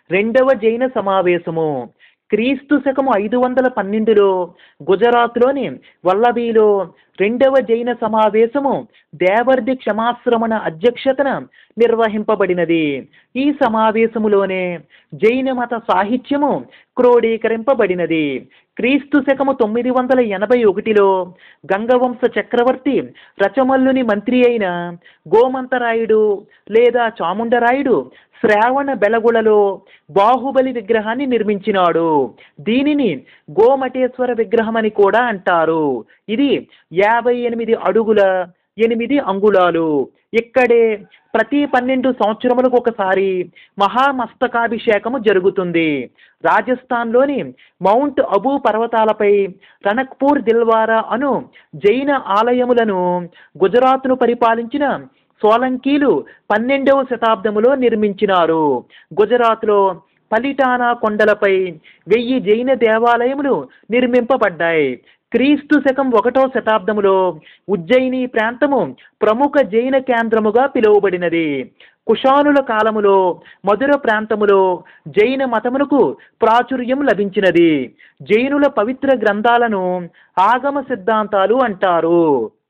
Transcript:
రెండవ జైన సమావేశము క్రీస్తు శకము ఐదు వందల పన్నెండులో గుజరాత్లోని వల్లభీలో రెండవ జైన సమావేశము దేవర్ది క్షమాశ్రమణ అధ్యక్షతన నిర్వహింపబడినది ఈ సమావేశములోనే జైన మత సాహిత్యము క్రోడీకరింపబడినది క్రీస్తు శకము తొమ్మిది వందల ఎనభై ఒకటిలో గంగవంశ చక్రవర్తి రచమల్లుని మంత్రి అయిన గోమంతరాయుడు లేదా చాముండరాయుడు శ్రావణ బెలగులలో బాహుబలి విగ్రహాన్ని నిర్మించినాడు దీనిని గోమటేశ్వర విగ్రహం అని కూడా అంటారు ఇది యాభై ఎనిమిది అడుగుల ఎనిమిది అంగుళాలు ఇక్కడే ప్రతి పన్నెండు సంవత్సరములకు ఒకసారి మహామస్తకాభిషేకము జరుగుతుంది రాజస్థాన్లోని మౌంట్ అబూ పర్వతాలపై రణక్పూర్ దిల్వారా అను జైన ఆలయములను గుజరాత్ను పరిపాలించిన సోలంకీలు పన్నెండవ శతాబ్దములో నిర్మించినారు గుజరాత్లో పలిటానా కొండలపై వెయ్యి జైన దేవాలయములు నిర్మింపబడ్డాయి క్రీస్తు శకం ఒకటో శతాబ్దములో ఉజ్జయిని ప్రాంతము ప్రముఖ జైన కేంద్రముగా పిలువబడినది కుషానుల కాలములో మధుర ప్రాంతములో జైన మతమునకు ప్రాచుర్యం లభించినది జైనుల పవిత్ర గ్రంథాలను ఆగమ సిద్ధాంతాలు అంటారు